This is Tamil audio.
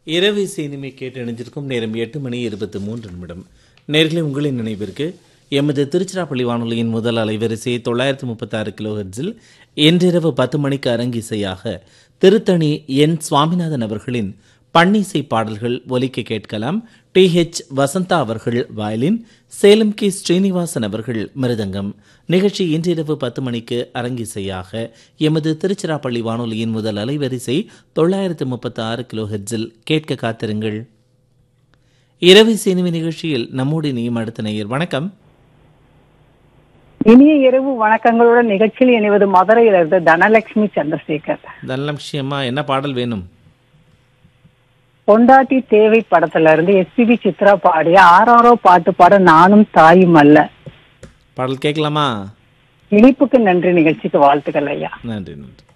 இரவு சினிமை கேட்டு இணைஞ்சிருக்கும் நேரம் எட்டு மணி இருபத்தி மூன்று நிமிடம் நேர்களை உங்களின் நினைவிற்கு எமது திருச்சிராப்பள்ளி வானொலியின் முதல் அலைவரிசை தொள்ளாயிரத்து முப்பத்தாறு கிலோஹெர்ட்ஸில் இன்றிரவு பத்து மணிக்கு அரங்கிசையாக திருத்தணி என் சுவாமிநாதன் அவர்களின் பன்னிசை பாடல்கள் ஒலிக்க கேட்கலாம் டி ஹெச் வசந்தா அவர்கள் வயலின் சேலம் கே ஸ்ரீனிவாசன் அவர்கள் மிருதங்கம் நிகழ்ச்சி இன்றிரவு பத்து மணிக்கு அரங்கிசையாக எமது திருச்சிராப்பள்ளி வானொலியின் முதல் அலைவரிசை தொள்ளாயிரத்து முப்பத்தி ஆறு கிலோ ஹெட்ஸில் கேட்க காத்திருங்கள் இரவு சினிமை நிகழ்ச்சியில் நம்மோடு இனியும் அடுத்த நேயர் வணக்கம் இனிய இரவு வணக்கங்களுடன் நிகழ்ச்சியில் இணைவது மதுரையிலிருந்து தனலட்சுமி சந்திரசேகர் தனலட்சுமியம்மா என்ன பாடல் வேணும் பொண்டாட்டி தேவை படத்துல இருந்து எஸ்பிபி சித்ரா பாடிய ஆறாரோ பாட்டு பாட நானும் தாயும் அல்ல பாடல் கேட்கலாமா இனிப்புக்கு நன்றி நிகழ்ச்சிக்கு வாழ்த்துக்கள் ஐயா நன்றி நன்றி